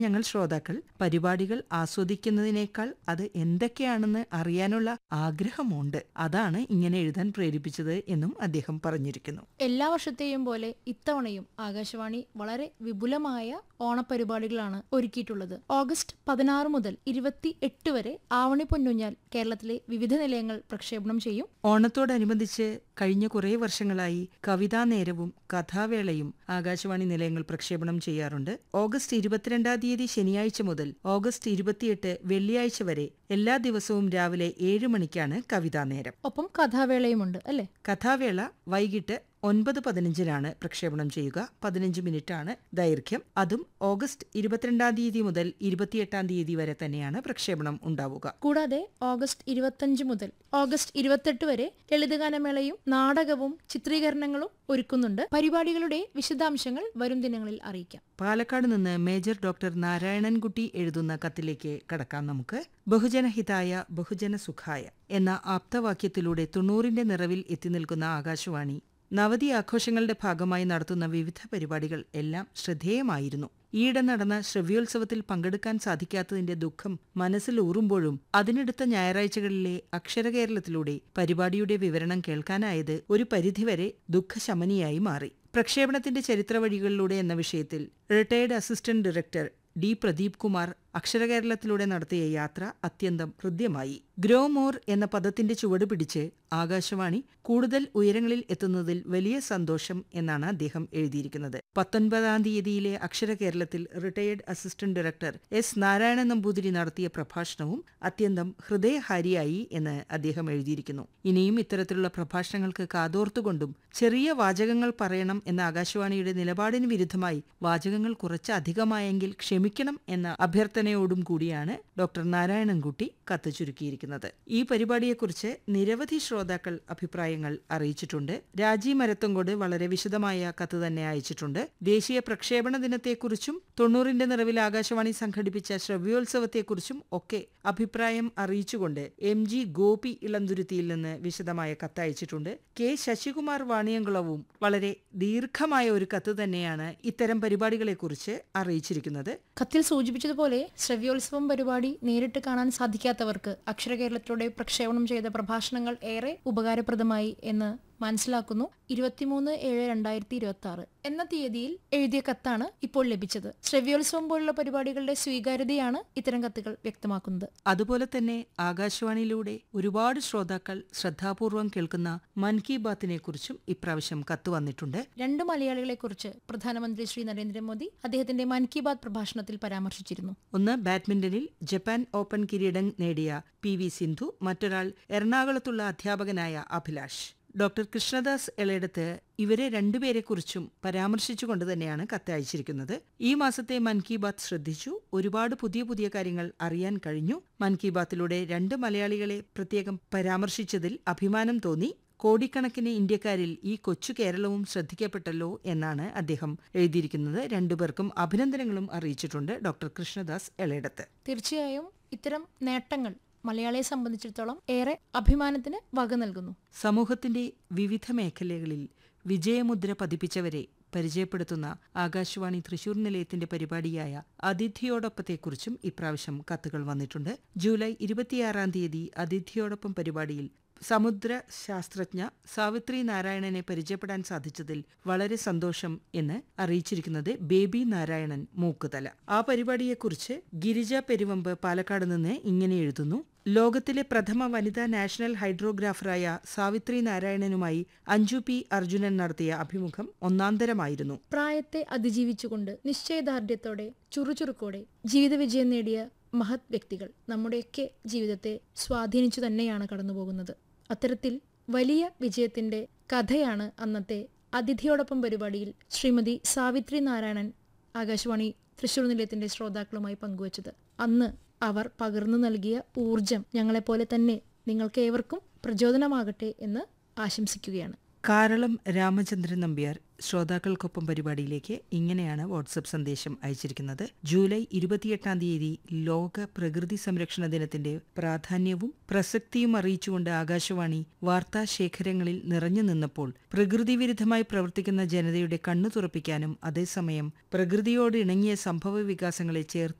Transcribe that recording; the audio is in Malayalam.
ഞങ്ങൾ ശ്രോതാക്കൾ പരിപാടികൾ ആസ്വദിക്കുന്നതിനേക്കാൾ അത് എന്തൊക്കെയാണെന്ന് അറിയാനുള്ള ആഗ്രഹമുണ്ട് അതാണ് ഇങ്ങനെ എഴുതാൻ പ്രേരിപ്പിച്ചത് എന്നും അദ്ദേഹം പറഞ്ഞിരിക്കുന്നു എല്ലാ വർഷത്തെയും പോലെ ഇത്തവണയും ആകാശവാണി വളരെ വിപുലമായ ഓണപരിപാടികളാണ് ഒരുക്കിയിട്ടുള്ളത് ഓഗസ്റ്റ് പതിനാറ് മുതൽ ഇരുപത്തി എട്ട് വരെ ആവണി പൊന്നുഞ്ഞാൽ കേരളത്തിലെ വിവിധ നിലയങ്ങൾ പ്രക്ഷേപണം ചെയ്യും ഓണത്തോടനുബന്ധിച്ച് കഴിഞ്ഞ കുറേ വർഷങ്ങളായി കവിതാ നേരവും കഥാവേളയും ആകാശവാണി നിലയങ്ങൾ പ്രക്ഷേപണം ചെയ്യാറുണ്ട് ഓഗസ്റ്റ് ഇരുപത്തിരണ്ടാം തീയതി ശനിയാഴ്ച മുതൽ ഓഗസ്റ്റ് ഇരുപത്തിയെട്ട് വെള്ളിയാഴ്ച വരെ എല്ലാ ദിവസവും രാവിലെ ഏഴ് മണിക്കാണ് കവിതാ നേരം ഒപ്പം കഥാവേളയുമുണ്ട് അല്ലേ കഥാവേള വൈകിട്ട് ഒൻപത് പതിനഞ്ചിനാണ് പ്രക്ഷേപണം ചെയ്യുക പതിനഞ്ച് മിനിറ്റാണ് ദൈർഘ്യം അതും ഓഗസ്റ്റ് ഇരുപത്തിരണ്ടാം തീയതി മുതൽ ഇരുപത്തിയെട്ടാം തീയതി വരെ തന്നെയാണ് പ്രക്ഷേപണം ഉണ്ടാവുക കൂടാതെ ഓഗസ്റ്റ് ഇരുപത്തഞ്ച് മുതൽ ഓഗസ്റ്റ് ഇരുപത്തെട്ട് വരെ ലളിതഗാനമേളയും നാടകവും ചിത്രീകരണങ്ങളും ഒരുക്കുന്നുണ്ട് പരിപാടികളുടെ വിശദാംശങ്ങൾ വരും ദിനങ്ങളിൽ അറിയിക്കാം പാലക്കാട് നിന്ന് മേജർ ഡോക്ടർ നാരായണൻകുട്ടി എഴുതുന്ന കത്തിലേക്ക് കടക്കാം നമുക്ക് ബഹുജനഹിതായ ബഹുജന സുഖായ എന്ന ആപ്തവാക്യത്തിലൂടെ തൊണ്ണൂറിന്റെ നിറവിൽ എത്തി നിൽക്കുന്ന ആകാശവാണി നവതി ആഘോഷങ്ങളുടെ ഭാഗമായി നടത്തുന്ന വിവിധ പരിപാടികൾ എല്ലാം ശ്രദ്ധേയമായിരുന്നു ഈയിടെ നടന്ന ശ്രവ്യോത്സവത്തിൽ പങ്കെടുക്കാൻ സാധിക്കാത്തതിന്റെ ദുഃഖം മനസ്സിൽ ഊറുമ്പോഴും അതിനെടുത്ത ഞായറാഴ്ചകളിലെ അക്ഷരകേരളത്തിലൂടെ പരിപാടിയുടെ വിവരണം കേൾക്കാനായത് ഒരു പരിധിവരെ ദുഃഖശമനിയായി മാറി പ്രക്ഷേപണത്തിന്റെ ചരിത്ര വഴികളിലൂടെ എന്ന വിഷയത്തിൽ retired assistant director D Pradeep Kumar അക്ഷരകേരളത്തിലൂടെ നടത്തിയ യാത്ര അത്യന്തം ഹൃദ്യമായി ഗ്രോ മോർ എന്ന പദത്തിന്റെ ചുവട് പിടിച്ച് ആകാശവാണി കൂടുതൽ ഉയരങ്ങളിൽ എത്തുന്നതിൽ വലിയ സന്തോഷം എന്നാണ് അദ്ദേഹം എഴുതിയിരിക്കുന്നത് പത്തൊൻപതാം തീയതിയിലെ അക്ഷരകേരളത്തിൽ retired assistant director S Narayana Namboothiri നടത്തിയ പ്രഭാഷണവും അത്യന്തം ഹൃദയഹാരിയായി എന്ന് അദ്ദേഹം എഴുതിയിരിക്കുന്നു ഇനിയും ഇത്തരത്തിലുള്ള പ്രഭാഷണങ്ങൾക്ക് കാതോർത്തുകൊണ്ടും ചെറിയ വാചകങ്ങൾ പറയണം എന്ന ആകാശവാണിയുടെ നിലപാടിന് വിരുദ്ധമായി വാചകങ്ങൾ കുറച്ച് അധികമായെങ്കിൽ ക്ഷമിക്കണം എന്ന അഭ്യർത്ഥനയോടും കൂടിയാണ് ഡോക്ടർ നാരായണൻകുട്ടി കത്ത് ചുരുക്കിയിരിക്കുന്നത് ഈ പരിപാടിയെക്കുറിച്ച് നിരവധി ശ്രോതാക്കൾ അഭിപ്രായങ്ങൾ അറിയിച്ചിട്ടുണ്ട് രാജി മരത്തങ്കോട് വളരെ വിശദമായ കത്ത് തന്നെ അയച്ചിട്ടുണ്ട് ദേശീയ പ്രക്ഷേപണ ദിനത്തെക്കുറിച്ചും തൊണ്ണൂറിന്റെ നിറവിൽ ആകാശവാണി സംഘടിപ്പിച്ച ശ്രവ്യോത്സവത്തെക്കുറിച്ചും ഒക്കെ അഭിപ്രായം അറിയിച്ചുകൊണ്ട് എം ജി ഗോപി ഇളന്തുരുത്തിയിൽ നിന്ന് വിശദമായ കത്ത് അയച്ചിട്ടുണ്ട് കെ ശശികുമാർ വാണിയംകുളവും വളരെ ദീർഘമായ ഒരു കത്ത് തന്നെയാണ് ഇത്തരം പരിപാടികളെക്കുറിച്ച് അറിയിച്ചിരിക്കുന്നത് കത്തിൽ സൂചിപ്പിച്ചതുപോലെ ശ്രവ്യോത്സവം പരിപാടി നേരിട്ട് കാണാൻ സാധിക്കാത്തവർക്ക് അക്ഷരകേരളത്തിലൂടെ പ്രക്ഷേപണം ചെയ്ത പ്രഭാഷണങ്ങൾ ഏറെ ഉപകാരപ്രദമായി എന്ന് മനസ്സിലാക്കുന്നു ഇരുപത്തിമൂന്ന് ഏഴ് രണ്ടായിരത്തി ഇരുപത്തി ആറ് എന്ന തീയതിയിൽ എഴുതിയ കത്താണ് ഇപ്പോൾ ലഭിച്ചത് ശ്രവ്യോത്സവം പോലുള്ള പരിപാടികളുടെ സ്വീകാര്യതയാണ് ഇത്തരം കത്തുകൾ വ്യക്തമാക്കുന്നത് അതുപോലെ തന്നെ ആകാശവാണിയിലൂടെ ഒരുപാട് ശ്രോതാക്കൾ ശ്രദ്ധാപൂർവം കേൾക്കുന്ന മൻ കി ബാത്തിനെ കുറിച്ചും ഇപ്രാവശ്യം കത്ത് വന്നിട്ടുണ്ട് രണ്ട് മലയാളികളെക്കുറിച്ച് പ്രധാനമന്ത്രി ശ്രീ നരേന്ദ്രമോദി അദ്ദേഹത്തിന്റെ മൻ കി ബാത് പ്രഭാഷണത്തിൽ പരാമർശിച്ചിരുന്നു ഒന്ന് ബാഡ്മിന്റണിൽ ജപ്പാൻ ഓപ്പൺ കിരീടം നേടിയ പി വി സിന്ധു മറ്റൊരാൾ എറണാകുളത്തുള്ള അധ്യാപകനായ അഭിലാഷ് ഡോക്ടർ കൃഷ്ണദാസ് എളയിടത്ത് ഇവരെ രണ്ടുപേരെക്കുറിച്ചും പരാമർശിച്ചുകൊണ്ട് തന്നെയാണ് കത്ത് അയച്ചിരിക്കുന്നത് ഈ മാസത്തെ മൻ കി ബാത്ത് ശ്രദ്ധിച്ചു ഒരുപാട് പുതിയ പുതിയ കാര്യങ്ങൾ അറിയാൻ കഴിഞ്ഞു മൻ കി ബാത്തിലൂടെ രണ്ട് മലയാളികളെ പ്രത്യേകം പരാമർശിച്ചതിൽ അഭിമാനം തോന്നി കോടിക്കണക്കിന് ഇന്ത്യക്കാരിൽ ഈ കൊച്ചു കേരളവും ശ്രദ്ധിക്കപ്പെട്ടല്ലോ എന്നാണ് അദ്ദേഹം എഴുതിയിരിക്കുന്നത് രണ്ടുപേർക്കും അഭിനന്ദനങ്ങളും അറിയിച്ചിട്ടുണ്ട് ഡോക്ടർ കൃഷ്ണദാസ് എളയിടത്ത് തീർച്ചയായും ഇത്തരം നേട്ടങ്ങൾ മലയാളിയെ സംബന്ധിച്ചിടത്തോളം ഏറെ അഭിമാനത്തിന് വക നൽകുന്നു സമൂഹത്തിന്റെ വിവിധ മേഖലകളിൽ വിജയമുദ്ര പതിപ്പിച്ചവരെ പരിചയപ്പെടുത്തുന്ന ആകാശവാണി തൃശൂർ നിലയത്തിന്റെ പരിപാടിയായ അതിഥിയോടൊപ്പത്തെക്കുറിച്ചും ഇപ്രാവശ്യം കത്തുകൾ വന്നിട്ടുണ്ട് ജൂലൈ ഇരുപത്തിയാറാം തീയതി അതിഥിയോടൊപ്പം പരിപാടിയിൽ സമുദ്ര ശാസ്ത്രജ്ഞ സാവിത്രി നാരായണനെ പരിചയപ്പെടാൻ സാധിച്ചതിൽ വളരെ സന്തോഷം എന്ന് അറിയിച്ചിരിക്കുന്നത് ബേബി നാരായണൻ മൂക്കുതല ആ പരിപാടിയെക്കുറിച്ച് ഗിരിജ പെരുവമ്പ് പാലക്കാട് നിന്ന് ഇങ്ങനെ എഴുതുന്നു ലോകത്തിലെ പ്രഥമ വനിതാ നാഷണൽ ഹൈഡ്രോഗ്രാഫറായ സാവിത്രി നാരായണനുമായി അഞ്ജു പി അർജുനൻ നടത്തിയ അഭിമുഖം ഒന്നാന്തരമായിരുന്നു പ്രായത്തെ അതിജീവിച്ചുകൊണ്ട് നിശ്ചയദാർഢ്യത്തോടെ ചുറുചുറുക്കോടെ ജീവിത വിജയം നേടിയ മഹത് വ്യക്തികൾ നമ്മുടെയൊക്കെ ജീവിതത്തെ സ്വാധീനിച്ചു തന്നെയാണ് കടന്നുപോകുന്നത് അത്തരത്തിൽ വലിയ വിജയത്തിന്റെ കഥയാണ് അന്നത്തെ അതിഥിയോടൊപ്പം പരിപാടിയിൽ ശ്രീമതി സാവിത്രി നാരായണൻ ആകാശവാണി തൃശൂർ നിലയത്തിന്റെ ശ്രോതാക്കളുമായി പങ്കുവച്ചത് അന്ന് അവർ പകർന്നു നൽകിയ ഊർജം ഞങ്ങളെപ്പോലെ തന്നെ നിങ്ങൾക്ക് ഏവർക്കും പ്രചോദനമാകട്ടെ എന്ന് ആശംസിക്കുകയാണ് കാരളം രാമചന്ദ്രൻ നമ്പ്യാർ ശ്രോതാക്കൾക്കൊപ്പം പരിപാടിയിലേക്ക് ഇങ്ങനെയാണ് വാട്സപ്പ് സന്ദേശം അയച്ചിരിക്കുന്നത് ജൂലൈ ഇരുപത്തിയെട്ടാം തീയതി ലോക പ്രകൃതി സംരക്ഷണ ദിനത്തിന്റെ പ്രാധാന്യവും പ്രസക്തിയും അറിയിച്ചുകൊണ്ട് ആകാശവാണി വാർത്താശേഖരങ്ങളിൽ നിറഞ്ഞു നിന്നപ്പോൾ പ്രകൃതി വിരുദ്ധമായി പ്രവർത്തിക്കുന്ന ജനതയുടെ കണ്ണു തുറപ്പിക്കാനും അതേസമയം പ്രകൃതിയോട് ഇണങ്ങിയ സംഭവ വികാസങ്ങളെ ചേർത്ത്